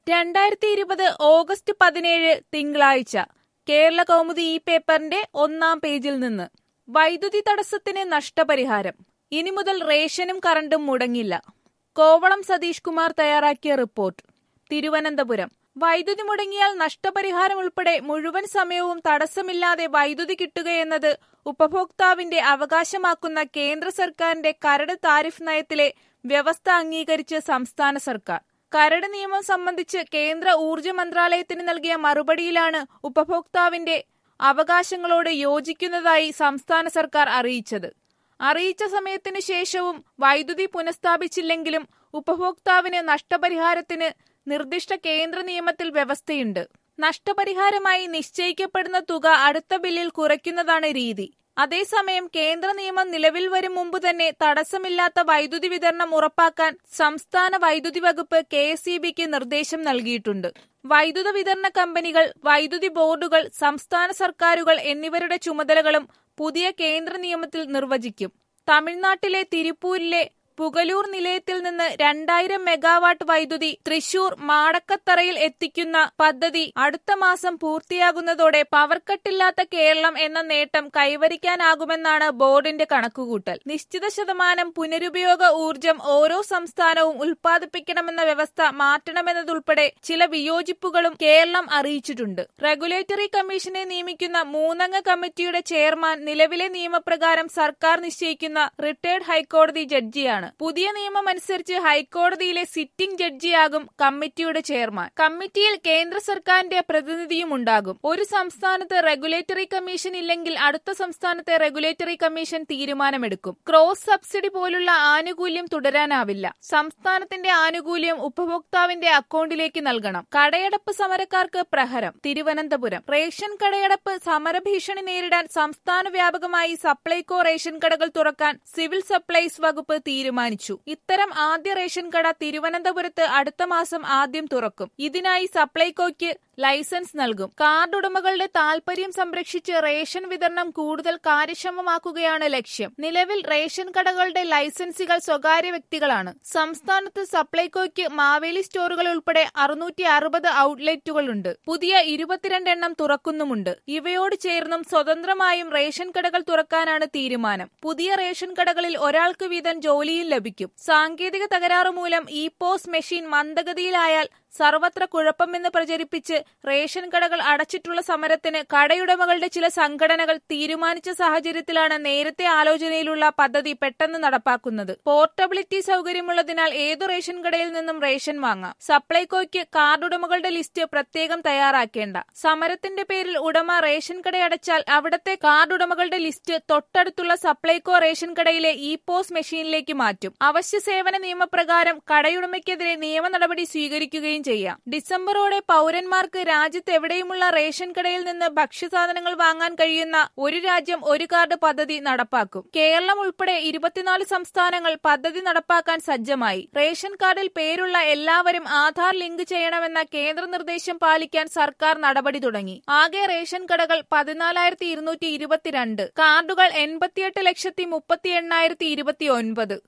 രണ്ടായിരത്തി ഇരുപത് ഓഗസ്റ്റ് പതിനേഴ് തിങ്കളാഴ്ച കേരള കൗമുദി ഈ പേപ്പറിന്റെ ഒന്നാം പേജിൽ നിന്ന് വൈദ്യുതി തടസ്സത്തിന് നഷ്ടപരിഹാരം ഇനി മുതൽ റേഷനും കറണ്ടും മുടങ്ങില്ല കോവളം സതീഷ് കുമാർ തയ്യാറാക്കിയ റിപ്പോർട്ട് തിരുവനന്തപുരം വൈദ്യുതി മുടങ്ങിയാൽ നഷ്ടപരിഹാരം ഉൾപ്പെടെ മുഴുവൻ സമയവും തടസ്സമില്ലാതെ വൈദ്യുതി കിട്ടുകയെന്നത് ഉപഭോക്താവിന്റെ അവകാശമാക്കുന്ന കേന്ദ്ര സർക്കാരിന്റെ കരട് താരിഫ് നയത്തിലെ വ്യവസ്ഥ അംഗീകരിച്ച് സംസ്ഥാന സർക്കാർ കരട് നിയമം സംബന്ധിച്ച് കേന്ദ്ര ഊർജ്ജ മന്ത്രാലയത്തിന് നൽകിയ മറുപടിയിലാണ് ഉപഭോക്താവിന്റെ അവകാശങ്ങളോട് യോജിക്കുന്നതായി സംസ്ഥാന സർക്കാർ അറിയിച്ചത് അറിയിച്ച സമയത്തിനു ശേഷവും വൈദ്യുതി പുനഃസ്ഥാപിച്ചില്ലെങ്കിലും ഉപഭോക്താവിന് നഷ്ടപരിഹാരത്തിന് നിർദ്ദിഷ്ട കേന്ദ്ര നിയമത്തിൽ വ്യവസ്ഥയുണ്ട് നഷ്ടപരിഹാരമായി നിശ്ചയിക്കപ്പെടുന്ന തുക അടുത്ത ബില്ലിൽ കുറയ്ക്കുന്നതാണ് രീതി അതേസമയം കേന്ദ്ര നിയമം നിലവിൽ വരും മുമ്പ് തന്നെ തടസ്സമില്ലാത്ത വൈദ്യുതി വിതരണം ഉറപ്പാക്കാൻ സംസ്ഥാന വൈദ്യുതി വകുപ്പ് കെ എസ് നിർദ്ദേശം നൽകിയിട്ടുണ്ട് വൈദ്യുത വിതരണ കമ്പനികൾ വൈദ്യുതി ബോർഡുകൾ സംസ്ഥാന സർക്കാരുകൾ എന്നിവരുടെ ചുമതലകളും പുതിയ കേന്ദ്ര നിയമത്തിൽ നിർവചിക്കും തമിഴ്നാട്ടിലെ തിരുപ്പൂരിലെ പുകലൂർ നിലയത്തിൽ നിന്ന് രണ്ടായിരം മെഗാവാട്ട് വൈദ്യുതി തൃശൂർ മാടക്കത്തറയിൽ എത്തിക്കുന്ന പദ്ധതി അടുത്ത മാസം പൂർത്തിയാകുന്നതോടെ പവർ കട്ടില്ലാത്ത കേരളം എന്ന നേട്ടം കൈവരിക്കാനാകുമെന്നാണ് ബോർഡിന്റെ കണക്കുകൂട്ടൽ നിശ്ചിത ശതമാനം പുനരുപയോഗ ഊർജം ഓരോ സംസ്ഥാനവും ഉൽപ്പാദിപ്പിക്കണമെന്ന വ്യവസ്ഥ മാറ്റണമെന്നതുൾപ്പെടെ ചില വിയോജിപ്പുകളും കേരളം അറിയിച്ചിട്ടുണ്ട് റെഗുലേറ്ററി കമ്മീഷനെ നിയമിക്കുന്ന മൂന്നംഗ കമ്മിറ്റിയുടെ ചെയർമാൻ നിലവിലെ നിയമപ്രകാരം സർക്കാർ നിശ്ചയിക്കുന്ന റിട്ടയർഡ് ഹൈക്കോടതി ജഡ്ജിയാണ് പുതിയ നിയമം അനുസരിച്ച് ഹൈക്കോടതിയിലെ സിറ്റിംഗ് ജഡ്ജിയാകും കമ്മിറ്റിയുടെ ചെയർമാൻ കമ്മിറ്റിയിൽ കേന്ദ്ര സർക്കാരിന്റെ പ്രതിനിധിയും ഉണ്ടാകും ഒരു സംസ്ഥാനത്ത് റെഗുലേറ്ററി കമ്മീഷൻ ഇല്ലെങ്കിൽ അടുത്ത സംസ്ഥാനത്തെ റെഗുലേറ്ററി കമ്മീഷൻ തീരുമാനമെടുക്കും ക്രോസ് സബ്സിഡി പോലുള്ള ആനുകൂല്യം തുടരാനാവില്ല സംസ്ഥാനത്തിന്റെ ആനുകൂല്യം ഉപഭോക്താവിന്റെ അക്കൗണ്ടിലേക്ക് നൽകണം കടയടപ്പ് സമരക്കാർക്ക് പ്രഹരം തിരുവനന്തപുരം റേഷൻ കടയടപ്പ് സമരഭീഷണി നേരിടാൻ സംസ്ഥാന വ്യാപകമായി സപ്ലൈകോ റേഷൻ കടകൾ തുറക്കാൻ സിവിൽ സപ്ലൈസ് വകുപ്പ് തീരുമാനിച്ചു ഇത്തരം ആദ്യ റേഷൻ കട തിരുവനന്തപുരത്ത് അടുത്ത മാസം ആദ്യം തുറക്കും ഇതിനായി സപ്ലൈകോയ്ക്ക് ലൈസൻസ് നൽകും കാർഡ് ഉടമകളുടെ താൽപര്യം സംരക്ഷിച്ച് റേഷൻ വിതരണം കൂടുതൽ കാര്യക്ഷമമാക്കുകയാണ് ലക്ഷ്യം നിലവിൽ റേഷൻ കടകളുടെ ലൈസൻസുകൾ സ്വകാര്യ വ്യക്തികളാണ് സംസ്ഥാനത്ത് സപ്ലൈകോയ്ക്ക് മാവേലി സ്റ്റോറുകൾ ഉൾപ്പെടെ അറുന്നൂറ്റി അറുപത് ഔട്ട്ലെറ്റുകളുണ്ട് പുതിയ ഇരുപത്തിരണ്ട് എണ്ണം തുറക്കുന്നുമുണ്ട് ഇവയോട് ചേർന്നും സ്വതന്ത്രമായും റേഷൻ കടകൾ തുറക്കാനാണ് തീരുമാനം പുതിയ റേഷൻ കടകളിൽ ഒരാൾക്ക് വീതം ജോലിയും ലഭിക്കും സാങ്കേതിക തകരാറ് മൂലം ഇ പോസ് മെഷീൻ മന്ദഗതിയിലായാൽ സർവത്ര കുഴപ്പമെന്ന് പ്രചരിപ്പിച്ച് റേഷൻ കടകൾ അടച്ചിട്ടുള്ള സമരത്തിന് കടയുടമകളുടെ ചില സംഘടനകൾ തീരുമാനിച്ച സാഹചര്യത്തിലാണ് നേരത്തെ ആലോചനയിലുള്ള പദ്ധതി പെട്ടെന്ന് നടപ്പാക്കുന്നത് പോർട്ടബിലിറ്റി സൗകര്യമുള്ളതിനാൽ ഏതു റേഷൻ കടയിൽ നിന്നും റേഷൻ വാങ്ങാം സപ്ലൈകോയ്ക്ക് കാർഡുടമകളുടെ ലിസ്റ്റ് പ്രത്യേകം തയ്യാറാക്കേണ്ട സമരത്തിന്റെ പേരിൽ ഉടമ റേഷൻ കടയടച്ചാൽ അവിടത്തെ കാർഡുടമകളുടെ ലിസ്റ്റ് തൊട്ടടുത്തുള്ള സപ്ലൈകോ റേഷൻ കടയിലെ ഇ പോസ് മെഷീനിലേക്ക് മാറ്റും അവശ്യ സേവന നിയമപ്രകാരം കടയുടമയ്ക്കെതിരെ നിയമ നടപടി സ്വീകരിക്കുകയും ചെയ്യാം ഡിസംബറോടെ പൗരന്മാർക്ക് രാജ്യത്ത് എവിടെയുമുള്ള റേഷൻ കടയിൽ നിന്ന് ഭക്ഷ്യസാധനങ്ങൾ വാങ്ങാൻ കഴിയുന്ന ഒരു രാജ്യം ഒരു കാർഡ് പദ്ധതി നടപ്പാക്കും കേരളം ഉൾപ്പെടെ ഇരുപത്തിനാല് സംസ്ഥാനങ്ങൾ പദ്ധതി നടപ്പാക്കാൻ സജ്ജമായി റേഷൻ കാർഡിൽ പേരുള്ള എല്ലാവരും ആധാർ ലിങ്ക് ചെയ്യണമെന്ന കേന്ദ്ര നിർദ്ദേശം പാലിക്കാൻ സർക്കാർ നടപടി തുടങ്ങി ആകെ റേഷൻ കടകൾ പതിനാലായിരത്തി ഇരുന്നൂറ്റി ഇരുപത്തിരണ്ട് കാർഡുകൾ എൺപത്തിയെട്ട് ലക്ഷത്തി മുപ്പത്തി എണ്ണായിരത്തി ഇരുപത്തി ഒൻപത്